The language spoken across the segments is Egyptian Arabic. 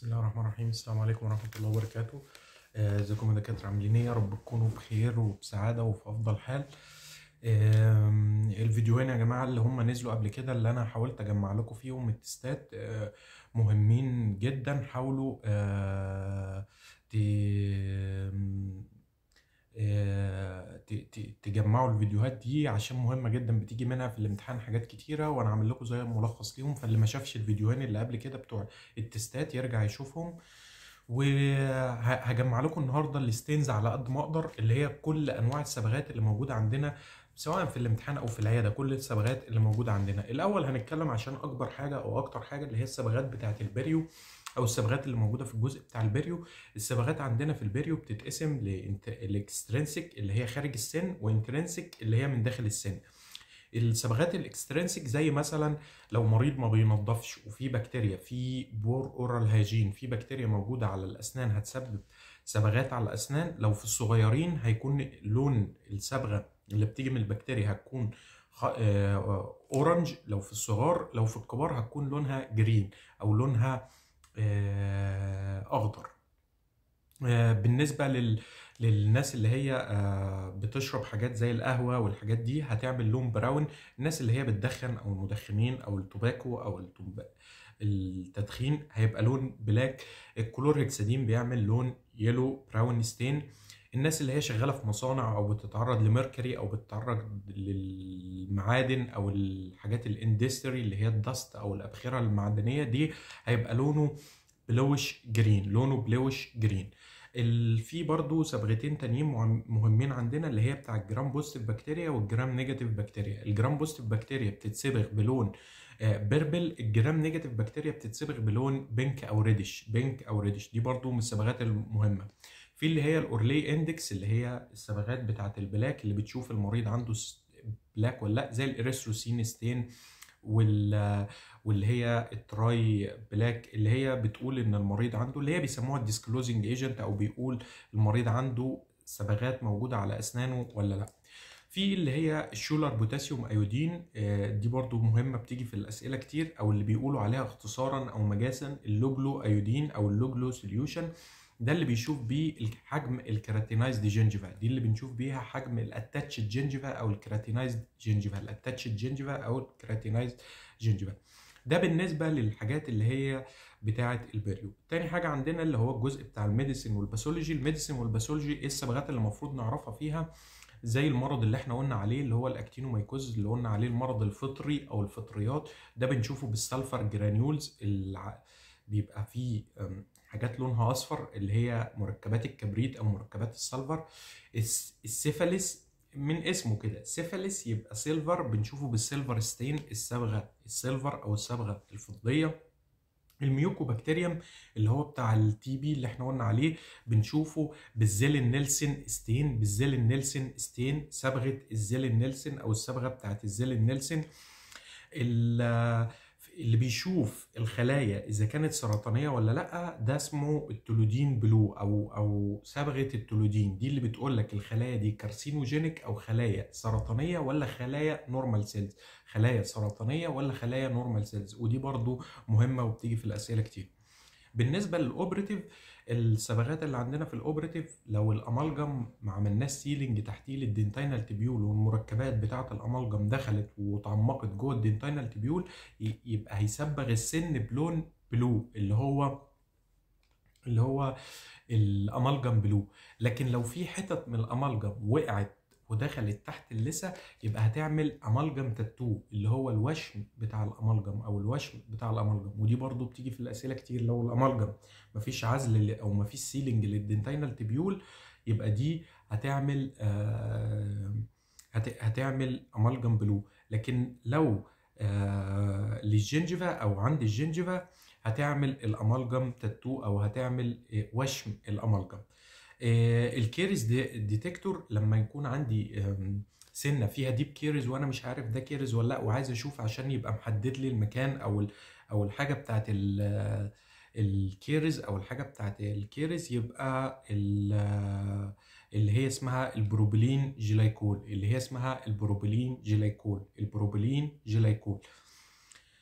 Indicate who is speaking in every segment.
Speaker 1: بسم الله الرحمن الرحيم السلام عليكم ورحمة الله وبركاته آه، ازيكم يا دكاترة عاملين ايه يا رب تكونوا بخير وبسعادة وفي أفضل حال آم، الفيديوهين يا جماعة اللي هم نزلوا قبل كده اللي أنا حاولت أجمع لكم فيهم التستات آه، مهمين جدا حاولوا آه، ت- آه، ت- ت- تجمعوا الفيديوهات دي عشان مهمة جدا بتيجي منها في الامتحان حاجات كتيرة وانا عامل لكم زي ملخص ليهم فاللي ما شافش الفيديوهين اللي قبل كده بتوع التستات يرجع يشوفهم وهجمع لكم النهارده الستينز على قد ما اقدر اللي هي كل انواع الصبغات اللي موجوده عندنا سواء في الامتحان او في العياده كل الصبغات اللي موجوده عندنا الاول هنتكلم عشان اكبر حاجه او اكتر حاجه اللي هي الصبغات بتاعه البريو او الصبغات اللي موجوده في الجزء بتاع البريو الصبغات عندنا في البريو بتتقسم لاكسترنسك اللي هي خارج السن وانترنسك اللي هي من داخل السن الصبغات الاكسترنسك زي مثلا لو مريض ما بينضفش وفي بكتيريا في بور اورال هاجين في بكتيريا موجوده على الاسنان هتسبب صبغات على الاسنان لو في الصغيرين هيكون لون الصبغه اللي بتيجي من البكتيريا هتكون خ- آه، اورنج لو في الصغار لو في الكبار هتكون لونها جرين او لونها آه، اخضر آه، بالنسبة لل... للناس اللي هي آه، بتشرب حاجات زي القهوة والحاجات دي هتعمل لون براون الناس اللي هي بتدخن أو المدخنين أو التوباكو أو التوب... التدخين هيبقى لون بلاك الكلورهكسادين بيعمل لون يلو براون ستين الناس اللي هي شغالة في مصانع أو بتتعرض لميركوري أو بتتعرض للمعادن أو الحاجات الاندستري اللي هي الدست أو الأبخرة المعدنية دي هيبقى لونه بلوش جرين لونه بلوش جرين ال- في برضو صبغتين تانيين مهم- مهمين عندنا اللي هي بتاع الجرام بوزيتيف بكتيريا والجرام نيجاتيف بكتيريا الجرام بوزيتيف بكتيريا بتتصبغ بلون آه، بيربل الجرام نيجاتيف بكتيريا بتتصبغ بلون بينك او ريدش بينك او ريدش دي برضو من الصبغات المهمه في اللي هي الاورلي اندكس اللي هي الصبغات بتاعت البلاك اللي بتشوف المريض عنده س- بلاك ولا لا زي الاريثروسين ستين وال واللي هي التراي بلاك اللي هي بتقول ان المريض عنده اللي هي بيسموها الديسكلوزنج ايجنت او بيقول المريض عنده صبغات موجوده على اسنانه ولا لا في اللي هي الشولر بوتاسيوم ايودين آه، دي برضو مهمه بتيجي في الاسئله كتير او اللي بيقولوا عليها اختصارا او مجازا اللوجلو ايودين او اللوجلو سوليوشن ده اللي بيشوف بيه حجم الكراتينايزد جينجيفا دي اللي بنشوف بيها حجم الاتاتشد جينجيفا او الكراتينايزد جينجيفا الاتاتشد جينجيفا او الكراتينايزد جينجيفا ده بالنسبه للحاجات اللي هي بتاعه البريو تاني حاجه عندنا اللي هو الجزء بتاع الميديسين والباثولوجي الميديسين والباثولوجي ايه الصبغات اللي المفروض نعرفها فيها زي المرض اللي احنا قلنا عليه اللي هو الاكتينوميكوز اللي قلنا عليه المرض الفطري او الفطريات ده بنشوفه بالسلفر جرانيولز الع... بيبقى فيه أم، حاجات لونها اصفر اللي هي مركبات الكبريت او مركبات السلفر الس- السيفاليس من اسمه كده سيفاليس يبقى سيلفر بنشوفه بالسيلفر ستين الصبغه السيلفر او الصبغه الفضيه الميوكوبكتيريوم اللي هو بتاع التي بي اللي احنا قلنا عليه بنشوفه بالزيلين نيلسون ستين بالزيلين نيلسون ستين صبغه الزيلين نيلسون او الصبغه بتاعت الزيلين نيلسون ال- اللي بيشوف الخلايا اذا كانت سرطانيه ولا لا ده اسمه التولودين بلو او او صبغه التولودين دي اللي بتقول لك الخلايا دي كارسينوجينيك او خلايا سرطانيه ولا خلايا نورمال سيلز خلايا سرطانيه ولا خلايا نورمال سيلز ودي برضو مهمه وبتيجي في الاسئله كتير بالنسبه للاوبريتيف الصبغات اللي عندنا في الاوبريتيف لو الامالجم ما عملناش سيلينج تحتيه للدنتينال تبيول والمركبات بتاعه الامالجم دخلت وتعمقت جوه الدنتينال تبيول ي- يبقى هيصبغ السن بلون بلو اللي هو اللي هو الامالجم بلو لكن لو في حتت من الامالجم وقعت ودخلت تحت اللثه يبقى هتعمل امالجم تاتو اللي هو الوشم بتاع الامالجم او الوشم بتاع الامالجم ودي برضو بتيجي في الاسئله كتير لو الامالجم مفيش عزل ل- او مفيش سيلينج للدنتينال تبيول يبقى دي هتعمل آه هت- هتعمل امالجم بلو لكن لو آه للجنجفا او عند الجنجفا هتعمل الامالجم تاتو او هتعمل آه، وشم الامالجم آه، الكيرز دي ديتكتور لما يكون عندي آم، سنه فيها ديب كيرز وانا مش عارف ده كيرز ولا لا وعايز اشوف عشان يبقى محدد لي المكان او ال- او الحاجه بتاعت ال- الكيرز او الحاجه بتاعت الكيرز يبقى ال- اللي هي اسمها البروبلين جلايكول اللي هي اسمها البروبلين جلايكول البروبلين جلايكول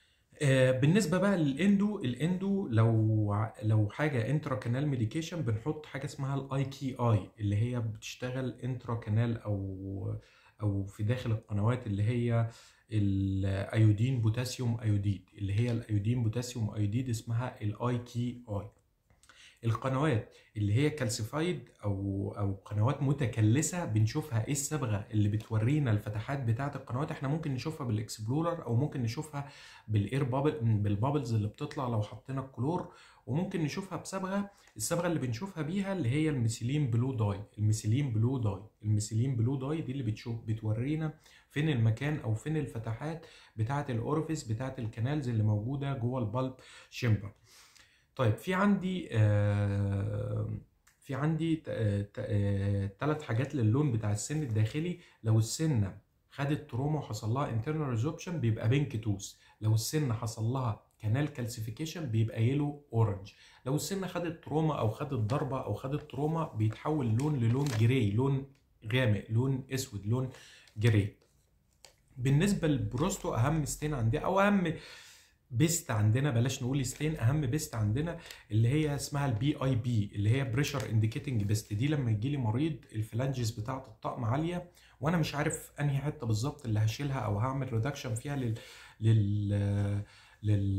Speaker 1: آه، بالنسبه بقى للاندو الاندو لو ع- لو حاجه انترا كانال ميديكيشن بنحط حاجه اسمها الاي كي اي اللي هي بتشتغل انترا كانال او او في داخل القنوات اللي هي الايودين بوتاسيوم ايوديد اللي هي الايودين بوتاسيوم ايوديد اسمها الاي كي اي القنوات اللي هي كالسيفايد او او قنوات متكلسه بنشوفها ايه الصبغه اللي بتورينا الفتحات بتاعه القنوات احنا ممكن نشوفها بالاكسبلورر او ممكن نشوفها بالاير بابل بالبابلز اللي بتطلع لو حطينا الكلور وممكن نشوفها بصبغه الصبغه اللي بنشوفها بيها اللي هي الميثيلين بلو داي الميثيلين بلو داي الميثيلين بلو داي دي اللي بتشوف بتورينا فين المكان او فين الفتحات بتاعه الاورفيس بتاعه الكنالز اللي موجوده جوه البلب شيمبر طيب في عندي آه، في عندي ثلاث حاجات للون بتاع السن الداخلي لو السنه خدت تروما وحصل لها انترنال ريزوبشن بيبقى بينك توس لو السنه حصل لها كانال كالسيفيكيشن بيبقى يلو اورنج لو السنه خدت تروما او خدت ضربه او خدت تروما بيتحول لون للون جراي لون غامق لون اسود لون جراي بالنسبه للبروستو اهم ستين عندي او اهم بيست عندنا بلاش نقول ستين اهم بيست عندنا اللي هي اسمها البي اي بي اللي هي بريشر انديكيتنج بيست دي لما يجي لي مريض الفلانجز بتاعه الطقم عاليه وانا مش عارف انهي حته بالظبط اللي هشيلها او هعمل ريدكشن فيها لل لل لل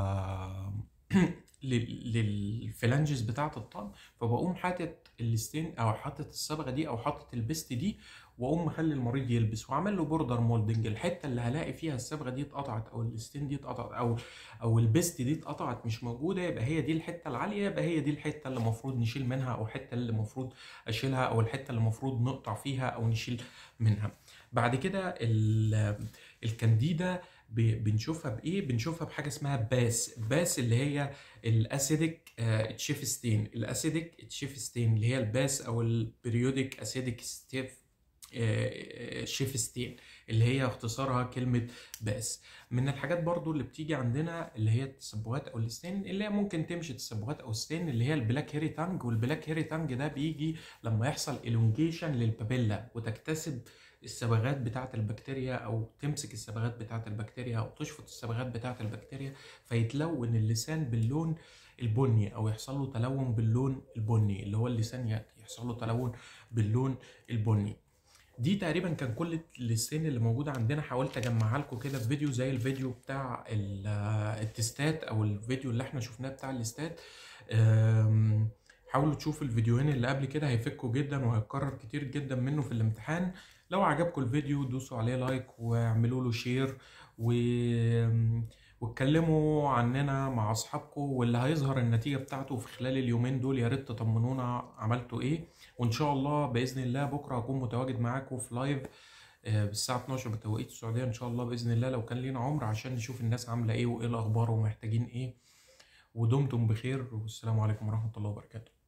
Speaker 1: لل- للفلانجز بتاعه الطقم فبقوم حاطط الستين او حاطط الصبغه دي او حاطط البست دي واقوم مخلي المريض يلبس واعمل له بوردر مولدنج الحته اللي هلاقي فيها الصبغه دي اتقطعت او الستين دي اتقطعت او او البست دي اتقطعت مش موجوده يبقى هي دي الحته العاليه يبقى هي دي الحته اللي المفروض نشيل منها او الحته اللي المفروض اشيلها او الحته اللي المفروض نقطع فيها او نشيل منها بعد كده ال- الكانديدا ب- بنشوفها بايه بنشوفها بحاجه اسمها باس باس اللي هي الاسيديك تشيف ستين الاسيديك تشيف ستين اللي هي الباس او البريودك اسيديك ستيف شيف ستين اللي هي اختصارها كلمة باس من الحاجات برضو اللي بتيجي عندنا اللي هي التسبغات او الستين اللي هي ممكن تمشي تسبغات او ستين اللي هي البلاك هيري تانج والبلاك هيري تانج ده بيجي لما يحصل الونجيشن للبابيلا وتكتسب الصبغات بتاعة البكتيريا او تمسك الصبغات بتاعة البكتيريا او تشفط الصبغات بتاعة البكتيريا فيتلون اللسان باللون البني او يحصل له تلون باللون البني اللي هو اللسان يحصل له تلون باللون البني دي تقريبا كان كل السن اللي موجوده عندنا حاولت اجمعها لكم كده في فيديو زي الفيديو بتاع ال- التستات او الفيديو اللي احنا شفناه بتاع الاستات أم، حاولوا تشوفوا الفيديوهين اللي قبل كده هيفكوا جدا وهيتكرر كتير جدا منه في الامتحان لو عجبكم الفيديو دوسوا عليه لايك واعملوا له شير و واتكلموا عننا مع اصحابكم واللي هيظهر النتيجه بتاعته في خلال اليومين دول يا ريت تطمنونا عملتوا ايه وان شاء الله باذن الله بكره هكون متواجد معاكم في لايف آه، بالساعه 12 بتوقيت السعوديه ان شاء الله باذن الله لو كان لينا عمر عشان نشوف الناس عامله ايه وايه الاخبار ومحتاجين ايه ودمتم بخير والسلام عليكم ورحمه الله وبركاته